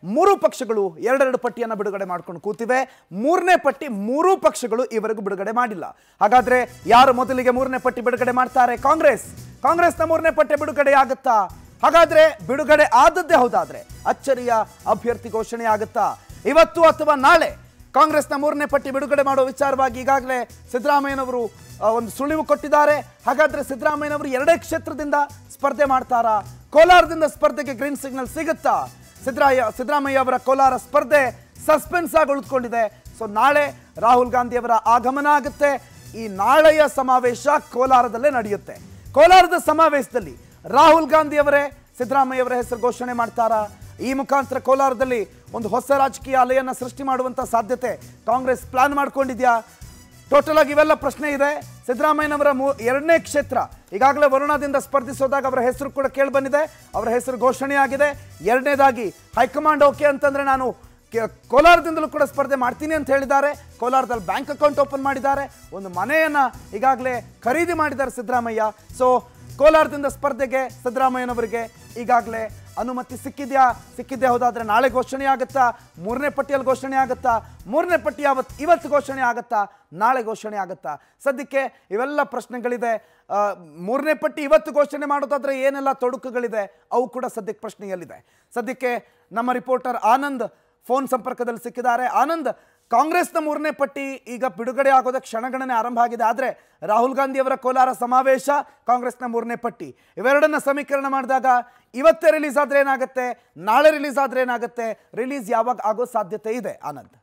ಮೂರು ಪಕ್ಷಗಳು ಎರಡೆರಡು ಪಟ್ಟಿಯನ್ನು ಬಿಡುಗಡೆ ಮಾಡ್ಕೊಂಡು ಕೂತಿವೆ ಮೂರನೇ ಪಟ್ಟಿ ಮೂರೂ ಪಕ್ಷಗಳು ಇವರೆಗೂ ಬಿಡುಗಡೆ ಮಾಡಿಲ್ಲ ಹಾಗಾದ್ರೆ ಯಾರು ಮೊದಲಿಗೆ ಮೂರನೇ ಪಟ್ಟಿ ಬಿಡುಗಡೆ ಮಾಡ್ತಾರೆ ಕಾಂಗ್ರೆಸ್ ಕಾಂಗ್ರೆಸ್ನ ಮೂರನೇ ಪಟ್ಟಿ ಬಿಡುಗಡೆ ಆಗುತ್ತಾ ಹಾಗಾದ್ರೆ ಬಿಡುಗಡೆ ಆದದ್ದೇ ಹೌದಾದ್ರೆ ಅಚ್ಚರಿಯ ಅಭ್ಯರ್ಥಿ ಘೋಷಣೆ ಆಗುತ್ತಾ ಇವತ್ತು ಅಥವಾ ನಾಳೆ ಕಾಂಗ್ರೆಸ್ನ ಮೂರನೇ ಪಟ್ಟಿ ಬಿಡುಗಡೆ ಮಾಡುವ ವಿಚಾರವಾಗಿ ಈಗಾಗಲೇ ಸಿದ್ದರಾಮಯ್ಯನವರು ಆ, ಒಂದು ಸುಳಿವು ಕೊಟ್ಟಿದ್ದಾರೆ ಹಾಗಾದ್ರೆ ಸಿದ್ದರಾಮಯ್ಯನವರು ಎರಡೇ ಕ್ಷೇತ್ರದಿಂದ ಸ್ಪರ್ಧೆ ಮಾಡ್ತಾರಾ ಕೋಲಾರದಿಂದ ಸ್ಪರ್ಧೆಗೆ ಗ್ರೀನ್ ಸಿಗ್ನಲ್ ಸಿಗುತ್ತಾ ಸಿದ್ದರಾಯ ಸಿದ್ದರಾಮಯ್ಯ ಅವರ ಕೋಲಾರ ಸ್ಪರ್ಧೆ ಸಸ್ಪೆನ್ಸ್ ಆಗಿ ಉಳಿದುಕೊಂಡಿದೆ ಸೊ ನಾಳೆ ರಾಹುಲ್ ಗಾಂಧಿ ಅವರ ಆಗಮನ ಆಗುತ್ತೆ ಈ ನಾಳೆಯ ಸಮಾವೇಶ ಕೋಲಾರದಲ್ಲೇ ನಡೆಯುತ್ತೆ ಕೋಲಾರದ ಸಮಾವೇಶದಲ್ಲಿ ರಾಹುಲ್ ಗಾಂಧಿ ಅವರೇ ಸಿದ್ದರಾಮಯ್ಯ ಅವರ ಹೆಸರು ಘೋಷಣೆ ಮಾಡ್ತಾರಾ ಈ ಮುಖಾಂತರ ಕೋಲಾರದಲ್ಲಿ ಒಂದು ಹೊಸ ರಾಜಕೀಯ ಅಲೆಯನ್ನ ಸೃಷ್ಟಿ ಮಾಡುವಂತ ಸಾಧ್ಯತೆ ಕಾಂಗ್ರೆಸ್ ಪ್ಲಾನ್ ಮಾಡ್ಕೊಂಡಿದ್ಯಾ ಟೋಟಲ್ ಆಗಿ ಇವೆಲ್ಲ ಪ್ರಶ್ನೆ ಇದೆ ಸಿದ್ದರಾಮಯ್ಯನವರ ಮೂ ಎರಡನೇ ಕ್ಷೇತ್ರ ಈಗಾಗಲೇ ವರುಣದಿಂದ ಸ್ಪರ್ಧಿಸೋದಾಗ ಅವರ ಹೆಸರು ಕೂಡ ಕೇಳಿ ಬಂದಿದೆ ಅವರ ಹೆಸರು ಘೋಷಣೆ ಆಗಿದೆ ಎರಡನೇದಾಗಿ ಹೈಕಮಾಂಡ್ ಓಕೆ ಅಂತಂದ್ರೆ ನಾನು ಕೆ- ಕೋಲಾರದಿಂದಲೂ ಕೂಡ ಸ್ಪರ್ಧೆ ಮಾಡ್ತೀನಿ ಅಂತ ಹೇಳಿದ್ದಾರೆ ಕೋಲಾರದಲ್ಲಿ ಬ್ಯಾಂಕ್ ಅಕೌಂಟ್ ಓಪನ್ ಮಾಡಿದ್ದಾರೆ ಒಂದು ಮನೆಯನ್ನ ಈಗಾಗಲೇ ಖರೀದಿ ಮಾಡಿದ್ದಾರೆ ಸಿದ್ದರಾಮಯ್ಯ ಸೊ ಕೋಲಾರದಿಂದ ಸ್ಪರ್ಧೆಗೆ ಸಿದ್ದರಾಮಯ್ಯನವರಿಗೆ ಈಗಾಗಲೇ ಅನುಮತಿ ಸಿಕ್ಕಿದ್ಯಾ ಸಿಕ್ಕಿದ್ದೆ ಹೌದಾದ್ರೆ ನಾಳೆ ಘೋಷಣೆ ಆಗುತ್ತಾ ಮೂರನೇ ಪಟ್ಟಿಯಲ್ಲಿ ಘೋಷಣೆ ಆಗುತ್ತಾ ಮೂರನೇ ಪಟ್ಟಿ ಯಾವತ್ತು ಇವತ್ತು ಘೋಷಣೆ ಆಗುತ್ತಾ ನಾಳೆ ಘೋಷಣೆ ಆಗುತ್ತಾ ಸದ್ಯಕ್ಕೆ ಇವೆಲ್ಲ ಪ್ರಶ್ನೆಗಳಿದೆ ಆ, ಮೂರನೇ ಪಟ್ಟಿ ಇವತ್ತು ಘೋಷಣೆ ಮಾಡೋದಾದ್ರೆ ಏನೆಲ್ಲ ತೊಡಕುಗಳಿದೆ ಅವು ಕೂಡ ಸದ್ಯಕ್ಕೆ ಪ್ರಶ್ನೆಯಲ್ಲಿದೆ ಸದ್ಯಕ್ಕೆ ನಮ್ಮ ರಿಪೋರ್ಟರ್ ಆನಂದ್ ಫೋನ್ ಸಂಪರ್ಕದಲ್ಲಿ ಸಿಕ್ಕಿದ್ದಾರೆ ಆನಂದ್ ಕಾಂಗ್ರೆಸ್ನ ಮೂರನೇ ಪಟ್ಟಿ ಈಗ ಬಿಡುಗಡೆ ಆಗೋದ ಕ್ಷಣಗಣನೆ ಆರಂಭ ಆಗಿದೆ ಆದರೆ ರಾಹುಲ್ ಗಾಂಧಿ ಅವರ ಕೋಲಾರ ಸಮಾವೇಶ ಕಾಂಗ್ರೆಸ್ನ ಮೂರನೇ ಪಟ್ಟಿ ಇವೆರಡನ್ನ ಸಮೀಕರಣ ಮಾಡಿದಾಗ ಇವತ್ತೇ ರಿಲೀಸ್ ಆದ್ರೆ ಏನಾಗುತ್ತೆ ನಾಳೆ ರಿಲೀಸ್ ಆದ್ರೆ ಏನಾಗುತ್ತೆ ರಿಲೀಸ್ ಯಾವಾಗ ಆಗೋ ಸಾಧ್ಯತೆ ಇದೆ ಆನಂದ್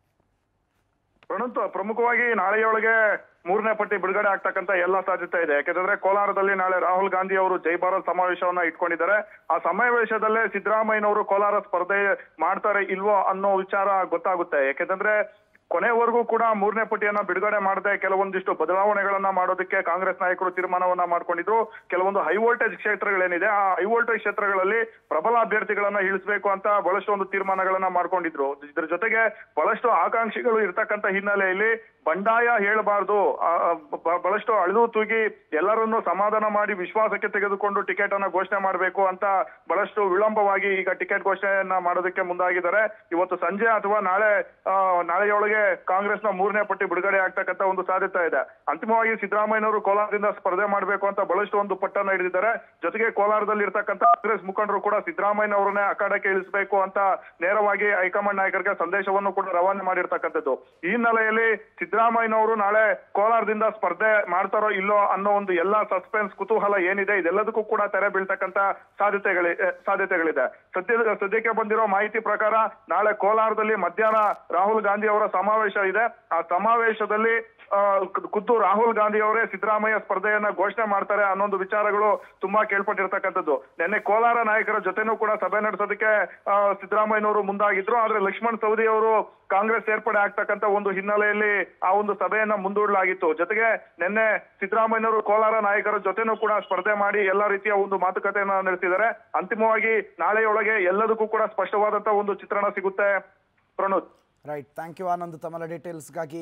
ಪ್ರಣಂತ್ ಪ್ರಮುಖವಾಗಿ ನಾಳೆಯೊಳಗೆ ಮೂರನೇ ಪಟ್ಟಿ ಬಿಡುಗಡೆ ಆಗ್ತಕ್ಕಂತ ಎಲ್ಲ ಸಾಧ್ಯತೆ ಇದೆ ಯಾಕೆಂದ್ರೆ ಕೋಲಾರದಲ್ಲಿ ನಾಳೆ ರಾಹುಲ್ ಗಾಂಧಿ ಅವರು ಜೈ ಭಾರತ್ ಸಮಾವೇಶವನ್ನ ಇಟ್ಕೊಂಡಿದ್ದಾರೆ ಆ ಸಮಾವೇಶದಲ್ಲೇ ಸಿದ್ದರಾಮಯ್ಯನವರು ಕೋಲಾರ ಸ್ಪರ್ಧೆ ಮಾಡ್ತಾರೆ ಇಲ್ವೋ ಅನ್ನೋ ವಿಚಾರ ಗೊತ್ತಾಗುತ್ತೆ ಯಾಕೆಂದ್ರೆ ಕೊನೆವರೆಗೂ ಕೂಡ ಮೂರನೇ ಪಟ್ಟಿಯನ್ನ ಬಿಡುಗಡೆ ಮಾಡದೆ ಕೆಲವೊಂದಿಷ್ಟು ಬದಲಾವಣೆಗಳನ್ನ ಮಾಡೋದಕ್ಕೆ ಕಾಂಗ್ರೆಸ್ ನಾಯಕರು ತೀರ್ಮಾನವನ್ನ ಮಾಡ್ಕೊಂಡಿದ್ರು ಕೆಲವೊಂದು ಹೈ ವೋಲ್ಟೇಜ್ ಕ್ಷೇತ್ರಗಳೇನಿದೆ ಆ ಹೈ ವೋಲ್ಟೇಜ್ ಕ್ಷೇತ್ರಗಳಲ್ಲಿ ಪ್ರಬಲ ಅಭ್ಯರ್ಥಿಗಳನ್ನ ಇಳಿಸಬೇಕು ಅಂತ ಬಹಳಷ್ಟು ಒಂದು ತೀರ್ಮಾನಗಳನ್ನ ಮಾಡ್ಕೊಂಡಿದ್ರು ಇದ್ರ ಜೊತೆಗೆ ಬಹಳಷ್ಟು ಆಕಾಂಕ್ಷಿಗಳು ಇರ್ತಕ್ಕಂತ ಹಿನ್ನೆಲೆಯಲ್ಲಿ ಬಂಡಾಯ ಹೇಳಬಾರ್ದು ಬಹಳಷ್ಟು ಅಳಿದು ತೂಗಿ ಎಲ್ಲರನ್ನು ಸಮಾಧಾನ ಮಾಡಿ ವಿಶ್ವಾಸಕ್ಕೆ ತೆಗೆದುಕೊಂಡು ಟಿಕೆಟ್ ಅನ್ನ ಘೋಷಣೆ ಮಾಡಬೇಕು ಅಂತ ಬಹಳಷ್ಟು ವಿಳಂಬವಾಗಿ ಈಗ ಟಿಕೆಟ್ ಘೋಷಣೆಯನ್ನ ಮಾಡೋದಕ್ಕೆ ಮುಂದಾಗಿದ್ದಾರೆ ಇವತ್ತು ಸಂಜೆ ಅಥವಾ ನಾಳೆ ಆ, ನಾಳೆಯೊಳಗೆ ಕಾಂಗ್ರೆಸ್ನ ಮೂರನೇ ಪಟ್ಟಿ ಬಿಡುಗಡೆ ಆಗ್ತಕ್ಕಂತ ಒಂದು ಸಾಧ್ಯತೆ ಇದೆ ಅಂತಿಮವಾಗಿ ಸಿದ್ದರಾಮಯ್ಯನವರು ಕೋಲಾರದಿಂದ ಸ್ಪರ್ಧೆ ಮಾಡಬೇಕು ಅಂತ ಬಹಳಷ್ಟು ಒಂದು ಪಟ್ಟನ್ನ ಹಿಡಿದಿದ್ದಾರೆ ಜೊತೆಗೆ ಕೋಲಾರದಲ್ಲಿ ಇರ್ತಕ್ಕಂಥ ಕಾಂಗ್ರೆಸ್ ಮುಖಂಡರು ಕೂಡ ಸಿದ್ದರಾಮಯ್ಯನವರನ್ನೇ ಅಖಾಡಕ್ಕೆ ಇಳಿಸಬೇಕು ಅಂತ ನೇರವಾಗಿ ಹೈಕಮಾಂಡ್ ನಾಯಕರಿಗೆ ಸಂದೇಶವನ್ನು ಕೂಡ ರವಾನೆ ಮಾಡಿರ್ತಕ್ಕಂಥದ್ದು ಈ ಹಿನ್ನೆಲೆಯಲ್ಲಿ ಸಿದ್ದರಾಮಯ್ಯನವರು ನಾಳೆ ಕೋಲಾರದಿಂದ ಸ್ಪರ್ಧೆ ಮಾಡ್ತಾರೋ ಇಲ್ಲೋ ಅನ್ನೋ ಒಂದು ಎಲ್ಲಾ ಸಸ್ಪೆನ್ಸ್ ಕುತೂಹಲ ಏನಿದೆ ಇದೆಲ್ಲದಕ್ಕೂ ಕೂಡ ತೆರೆ ಬೀಳ್ತಕ್ಕಂತ ಸಾಧ್ಯತೆಗಳಿ ಆ, ಸಾಧ್ಯತೆಗಳಿದೆ ಸದ್ಯ ಸದ್ಯಕ್ಕೆ ಬಂದಿರೋ ಮಾಹಿತಿ ಪ್ರಕಾರ ನಾಳೆ ಕೋಲಾರದಲ್ಲಿ ಮಧ್ಯಾಹ್ನ ರಾಹುಲ್ ಗಾಂಧಿ ಅವರ ಸಮಾವೇಶ ಇದೆ ಆ ಸಮಾವೇಶದಲ್ಲಿ ಆ, ಖುದ್ದು- ಖುದ್ದು ರಾಹುಲ್ ಗಾಂಧಿ ಅವರೇ ಸಿದ್ದರಾಮಯ್ಯ ಸ್ಪರ್ಧೆಯನ್ನ ಘೋಷಣೆ ಮಾಡ್ತಾರೆ ಅನ್ನೊಂದು ವಿಚಾರಗಳು ತುಂಬಾ ಕೇಳ್ಪಟ್ಟಿರ್ತಕ್ಕಂಥದ್ದು ನಿನ್ನೆ ಕೋಲಾರ ನಾಯಕರ ಜೊತೆನೂ ಕೂಡ ಸಭೆ ನಡೆಸೋದಕ್ಕೆ ಆ, ಸಿದ್ದರಾಮಯ್ಯನವರು ಮುಂದಾಗಿದ್ರು ಆದ್ರೆ ಲಕ್ಷ್ಮಣ್ ಸವದಿ ಅವರು ಕಾಂಗ್ರೆಸ್ ಸೇರ್ಪಡೆ ಆಗ್ತಕ್ಕಂತ ಒಂದು ಹಿನ್ನೆಲೆಯಲ್ಲಿ ಆ ಒಂದು ಸಭೆಯನ್ನ ಮುಂದೂಡಲಾಗಿತ್ತು ಜೊತೆಗೆ ನಿನ್ನೆ ಸಿದ್ದರಾಮಯ್ಯನವರು ಕೋಲಾರ ನಾಯಕರ ಜೊತೆನೂ ಕೂಡ ಸ್ಪರ್ಧೆ ಮಾಡಿ ಎಲ್ಲಾ ರೀತಿಯ ಒಂದು ಮಾತುಕತೆಯನ್ನ ನಡೆಸಿದ್ದಾರೆ ಅಂತಿಮವಾಗಿ ನಾಳೆಯೊಳಗೆ ಎಲ್ಲದಕ್ಕೂ ಕೂಡ ಸ್ಪಷ್ಟವಾದಂತ ಒಂದು ಚಿತ್ರಣ ಸಿಗುತ್ತೆ Pranod right thank you Anand ತಮ್ಮ ಡೀಟೇಲ್ಸ್ಗಾಗಿ